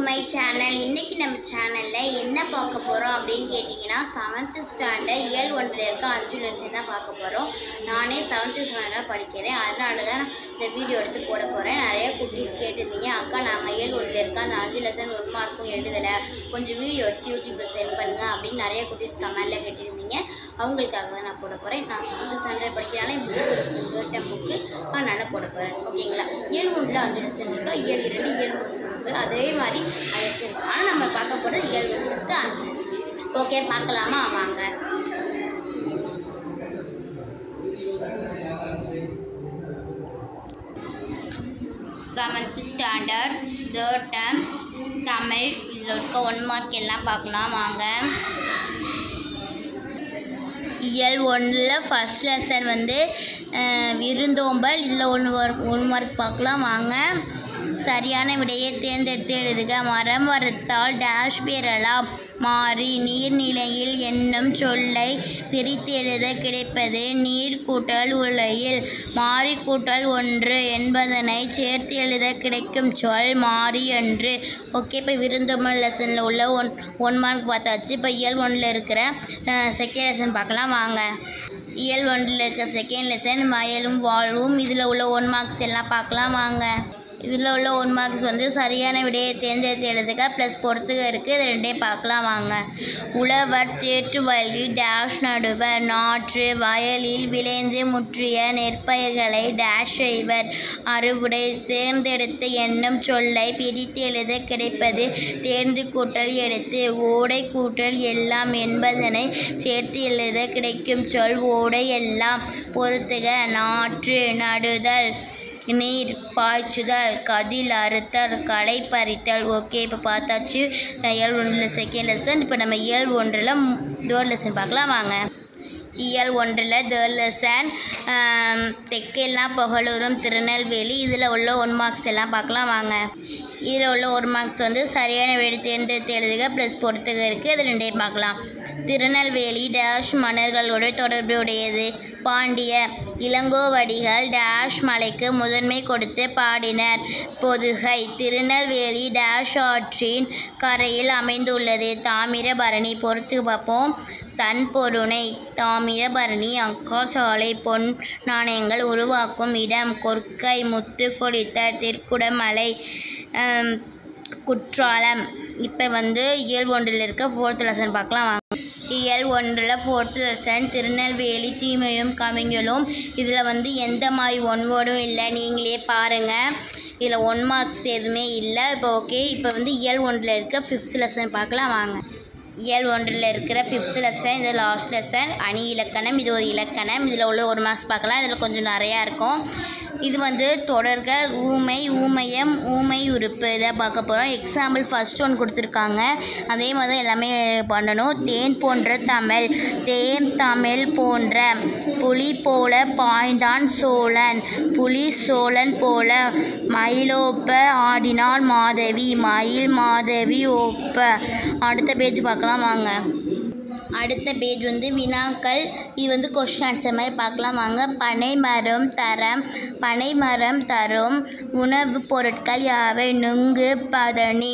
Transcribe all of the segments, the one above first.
My channel இன்னைக்கு நம்ம சேனலில் என்ன பார்க்க போகிறோம் அப்படின்னு கேட்டிங்கன்னா செவன்த்து ஸ்டாண்டர்ட் இயல் ஒன்றில் இருக்க அஞ்சு லெசன் தான் பார்க்க போகிறோம் நானே செவன்த்து ஸ்டாண்டர்டாக படிக்கிறேன் அதனால தான் இந்த வீடியோ எடுத்து போட போகிறேன் நிறைய குட்டீஸ் கேட்டிருந்தீங்க அக்கா நாங்கள் இயல் ஒன்றில் இருக்க அந்த அஞ்சு லெசன் ஒரு மார்க்கும் எழுதலை கொஞ்சம் வீடியோ எடுத்து யூடியூப்பில் சென்ட் பண்ணுங்க அப்படின்னு நிறைய குட்டீஸ் கமெண்டில் கேட்டிருந்தீங்க அவங்களுக்காக தான் நான் போட போகிறேன் நான் செவன்த்து ஸ்டாண்டர்ட் படிக்கிறனால புக்கு இருக்குது கேட்ட புக்கு அதனால் போட போகிறேன் ஓகேங்களா இயல் ஒன்றில் அஞ்சு லெசன் இருக்கா இயல் இரண்டு இயல் மூணு இருக்கு. அதே மாதிரி லெசன் இருக்கு ஆனால் நம்ம பார்க்க போகிறது இயல் ஒன்றுக்கு அஞ்சு லெசன் ஓகே பார்க்கலாமா வாங்க seventh standard third term Tamil இதில் இருக்க ஒன் மார்க் எல்லாம் பார்க்கலாம் வாங்க இயல் ஒன்றில் ஃபஸ்ட் லெசன் வந்து அஹ், விருந்தோம்பல் இதில் ஒன்று ஒன் மார்க் பார்க்கலாம் வாங்க சரியான விடையை தேர்ந்தெடுத்து எழுதுக மரம் வரத்தால் டேஷ் பெறலாம் மாறி நீர்நிலையில் என்னும் சொல்லை பிரித்து எழுத கிடைப்பது நீர் கூட்டல் உலையில் மாறி கூட்டல் ஒன்று என்பதனை சேர்த்து எழுத கிடைக்கும் சொல் மாறி என்று ஓகே இப்போ விருந்தோம்பல் லெசனில் உள்ள ஒன் ஒன் மார்க் பார்த்தாச்சு இப்போ இயல் ஒன்றில் இருக்கிற செகண்ட் லெசன் பார்க்கலாம் வாங்க இயல் ஒன்றில் இருக்க செகண்ட் லெசன் வயலும் வாழ்வும் இதில் உள்ள ஒன் மார்க்ஸ் எல்லாம் பார்க்கலாம் வாங்க இதில் உள்ள ஒன் மார்க்ஸ் வந்து சரியான விடையை தேர்ந்தெடுத்து எழுதுக ப்ளஸ் பொறுத்துக இருக்குது இது ரெண்டையும் பார்க்கலாம் வாங்க உழவர் சேற்று வயலில் டேஷ் நடுவர் நாற்று வயலில் விளைந்து முற்றிய நெற்பயிர்களை டேஷ் செய்வர் அறுவடை தேர்ந்தெடுத்து எண்ணும் சொல்லை பிரித்து எழுத கிடைப்பது தேர்ந்து கூட்டல் எடுத்து ஓடை கூட்டல் எல்லாம் என்பதனை சேர்த்து எழுத கிடைக்கும் சொல் ஓடை எல்லாம் பொறுத்துக நாற்று நடுதல் நீர் பாய்ச்சுதல் கதில் அறுத்தல் களை பறித்தல் ஓகே இப்போ பார்த்தாச்சு இயல் ஒன்றில் செகண்ட் லெசன் இப்போ நம்ம இயல் ஒன்றில் தேர்ட் லெசன் பார்க்கலாம் வாங்க இயல் ஒன்றில் தேர்ட் லெசன் தெற்கெல்லாம் புகழூரும் திருநெல்வேலி இதில் உள்ள ஒன் மார்க்ஸ் எல்லாம் பார்க்கலாம் வாங்க இதில் உள்ள ஒரு மார்க்ஸ் வந்து சரியான விடை தேர்ந்தெடுத்து எழுதுக ப்ளஸ் பொறுத்துக இருக்குது அது ரெண்டையும் பார்க்கலாம் திருநெல்வேலி டேஷ் மன்னர்களோடு தொடர்புடையது பாண்டிய இளங்கோவடிகள் டேஷ் மலைக்கு முதன்மை கொடுத்து பாடினர் பொதுகை திருநெல்வேலி டேஷ் ஆற்றின் கரையில் அமைந்துள்ளது தாமிரபரணி பொறுத்து பார்ப்போம் தன்பொருணை தாமிரபரணி அக்காசாலை பொன் நாணயங்கள் உருவாக்கும் இடம் கொற்கை முத்து கொடித்த திருக்குடமலை ஆம், குற்றாலம் இப்போ வந்து இயல் ஒன்றில் இருக்க ஃபோர்த் லெசன் பார்க்கலாம் வாங்க இயல் ஒன்றில் ஃபோர்த் லெசன் திருநெல்வேலி சீமையும் கவிஞலும் இதில் வந்து எந்த மாதிரி ஒன் வேர்டும் இல்லை நீங்களே பாருங்கள் இதில் ஒன் மார்க்ஸ் எதுவுமே இல்லை இப்போ ஓகே இப்போ வந்து இயல் ஒன்றில் இருக்க ஃபிஃப்த் லெசன் பார்க்கலாம் வாங்க இயல் ஒன்றில் இருக்கிற ஃபிஃப்த் லெசன் இது லாஸ்ட் லெசன் அணி இலக்கணம் இது ஒரு இலக்கணம் இதில் உள்ள ஒரு மார்க்ஸ் பார்க்கலாம் இதில் கொஞ்சம் நிறையா இருக்கும் இது வந்து தொடர்கள் ஊமை ஊமையம் ஊமை உறுப்பு இதை பார்க்க போகிறோம் எக்ஸாம்பிள் ஃபர்ஸ்ட் ஒன் கொடுத்துருக்காங்க அதே மாதிரி தான் எல்லாமே பண்ணணும் தேன் போன்ற தமிழ் தேன் தமிழ் போன்ற புலி போல பாய்ந்தான் சோழன் புலி சோழன் போல மயிலோப்ப ஆடினாள் மாதவி மயில் மாதவி ஒப்ப அடுத்த பேஜ் பார்க்கலாம் வாங்க அடுத்த பேஜ் வந்து வினாக்கள் இது வந்து கொஷின் ஆன்சர் மாதிரி பார்க்கலாம் வாங்க பனை மரம் தரம் பனை மரம் தரும் உணவுப் பொருட்கள் யாவை நுங்கு பதனி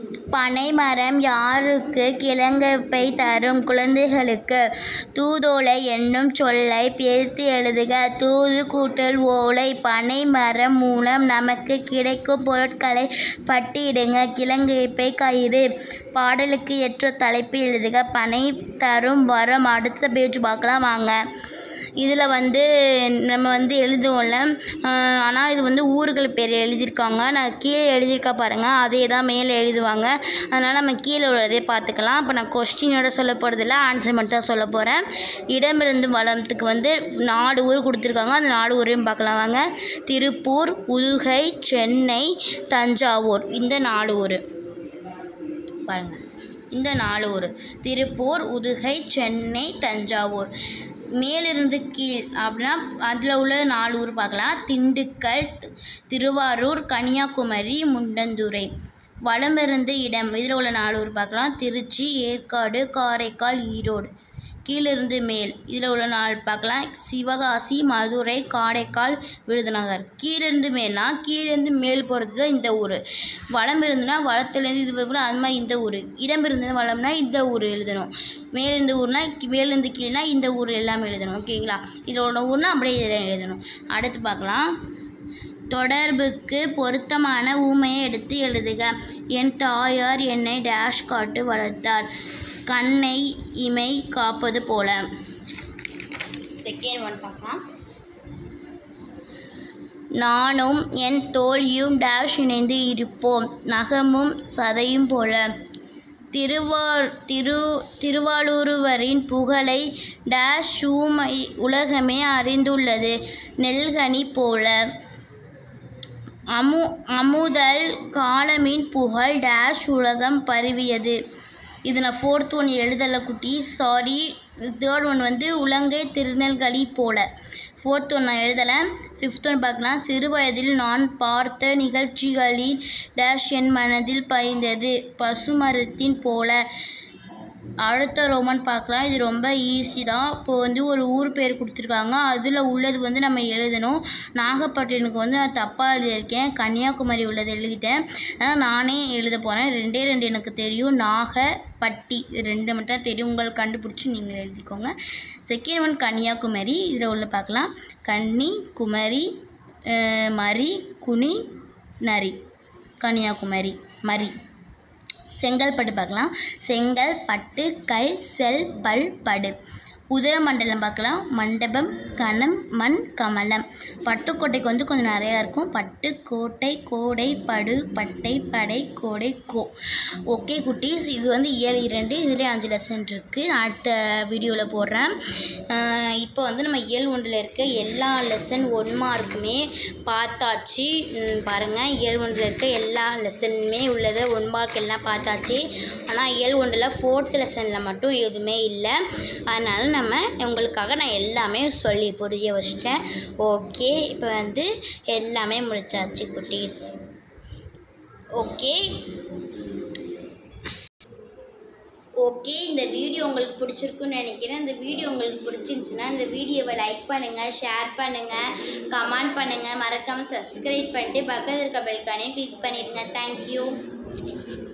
பனை மரம் யாருக்கு கிழங்கப்பை தரும் குழந்தைகளுக்கு தூதோலை என்னும் சொல்லை பிரித்து எழுதுக தூது கூட்டல் ஓலை பனை மரம் மூலம் நமக்கு கிடைக்கும் பொருட்களை பட்டியிடுங்க கிழங்கப்பை கயிறு பாடலுக்கு ஏற்ற தலைப்பு எழுதுக பனை தரும் வரம் அடுத்த பேஜ் பார்க்கலாம் வாங்க இதில் வந்து நம்ம வந்து எழுதுவோம்ல ஆனால் இது வந்து ஊர்கள் பேர் எழுதியிருக்காங்க நான் கீழே எழுதியிருக்கா பாருங்கள் அதே தான் மேலே எழுதுவாங்க அதனால் நம்ம கீழே உள்ளதே பார்த்துக்கலாம் இப்போ நான் கொஸ்டினோட சொல்ல போகிறதில்ல ஆன்சர் மட்டும் தான் சொல்ல போகிறேன் இடமிருந்து வளத்துக்கு வந்து நாலு ஊர் கொடுத்துருக்காங்க அந்த நாலு ஊரையும் பார்க்கலாம் வாங்க திருப்பூர் உதுகை சென்னை தஞ்சாவூர் இந்த நாலு ஊர் பாருங்கள் இந்த நாலு ஊர் திருப்பூர் உதுகை சென்னை தஞ்சாவூர் மேலிருந்து கீழ் அப்படின்னா அதில் உள்ள நாலு ஊர் பார்க்கலாம் திண்டுக்கல் தி- திருவாரூர் கன்னியாகுமரி முண்டந்துறை வலமிருந்து இடம் இதில் உள்ள நாலு ஊர் பார்க்கலாம் திருச்சி ஏற்காடு காரைக்கால் ஈரோடு கீழிருந்து மேல் இதில் உள்ள நாள் பார்க்கலாம் சிவகாசி மதுரை காரைக்கால் விருதுநகர் கீழிருந்து மேல்னா கீழிருந்து மேல் போகிறது தான் இந்த ஊர் வளம் இருந்துன்னா வளத்துலேருந்து இது கூட அது மாதிரி இந்த ஊர் இடம் இருந்தது வளம்னா இந்த ஊர் எழுதணும் மேலிருந்து ஊர்னா கி- மேலிருந்து கீழ்னா இந்த ஊர் எல்லாமே எழுதணும் ஓகேங்களா இதோட ஊர்னா அப்படியே இதில் எழுதணும் அடுத்து பார்க்கலாம் தொடர்புக்கு பொருத்தமான ஊமையை எடுத்து எழுதுக என் தாயார் என்னை டேஷ் காட்டு வளர்த்தார் கண்ணை இமை காப்பது போல செகண்ட் ஒன் பார்க்கலாம் நானும் என் தோழியும் டேஷ் இணைந்து இருப்போம் நகமும் சதையும் போல திருவார் திரு திருவாளூருவரின் புகழை டேஷ் ஊமை உலகமே அறிந்துள்ளது நெல்கனி போல அமு அமுதல் காலமின் புகழ் டேஷ் உலகம் பரவியது இது நான் ஃபோர்த் ஒன் எழுதலை குட்டி சாரி தேர்ட் ஒன் வந்து உலங்கை திருநெல்களி போல ஃபோர்த் ஒன் நான் எழுதலை ஃபிஃப்த் ஒன் பார்க்கலாம் சிறு வயதில் நான் பார்த்த நிகழ்ச்சிகளின் டேஷ் என் மனதில் பதிந்தது பசுமரத்தின் போல அடுத்த ரோமன் பார்க்கலாம் இது ரொம்ப ஈஸி தான் இப்போ வந்து ஒரு ஊர் பேர் கொடுத்துருக்காங்க அதில் உள்ளது வந்து நம்ம எழுதணும் நாகப்பட்டினத்துக்கு வந்து நான் தப்பாக எழுதியிருக்கேன் கன்னியாகுமரி உள்ளது எழுதிட்டேன் ஆனால் நானே எழுத போகிறேன் ரெண்டே ரெண்டு எனக்கு தெரியும் நாகப்பட்டி இது ரெண்டு மட்டும் தான் தெரியும் உங்களுக்கு கண்டுபிடிச்சி நீங்கள் எழுதிக்கோங்க செகண்ட் ஒன் கன்னியாகுமரி இதில் உள்ள பார்க்கலாம் கன்னி குமரி அஹ், மரி குனி நரி கன்னியாகுமரி மரி செங்கல்பட்டு பார்க்கலாம் செங்கல் பட்டு கல் செல் பல் படு உதயமண்டலம் பார்க்கலாம் மண்டபம் கணம் மண் கமலம் பட்டுக்கோட்டைக்கு வந்து கொஞ்சம் நிறையா இருக்கும் பட்டு கோட்டை கோடை படு பட்டை படை கோடை கோ ஓகே குட்டீஸ் இது வந்து இயல் இரண்டு இதுலேயே அஞ்சு லெசன் இருக்குது அடுத்த வீடியோவில் போடுறேன் ஆஹ் இப்போ வந்து நம்ம இயல் ஒன்றில் இருக்க எல்லா லெசன் ஒன் மார்க்குமே பார்த்தாச்சு ம், பாருங்கள் இயல் ஒன்றில் இருக்க எல்லா லெசனுமே உள்ளதை ஒன் மார்க் எல்லாம் பார்த்தாச்சு ஆனால் இயல் ஒன்றில் ஃபோர்த் லெசனில் மட்டும் எதுவுமே இல்லை அதனால் நம்ம உங்களுக்காக நான் எல்லாமே சொல்லி புரிய வச்சிட்டேன் ஓகே இப்போ வந்து எல்லாமே முடிச்சாச்சு குட்டீஸ் ஓகே ஓகே இந்த வீடியோ உங்களுக்கு பிடிச்சிருக்குன்னு நினைக்கிறேன் இந்த வீடியோ உங்களுக்கு பிடிச்சிருந்துச்சுன்னா இந்த வீடியோவை லைக் பண்ணுங்கள் ஷேர் பண்ணுங்கள் கமெண்ட் பண்ணுங்கள் மறக்காமல் சப்ஸ்கிரைப் பண்ணிட்டு பக்கத்தில் இருக்க பெல்கானையும் கிளிக் பண்ணிடுங்க தேங்க்யூ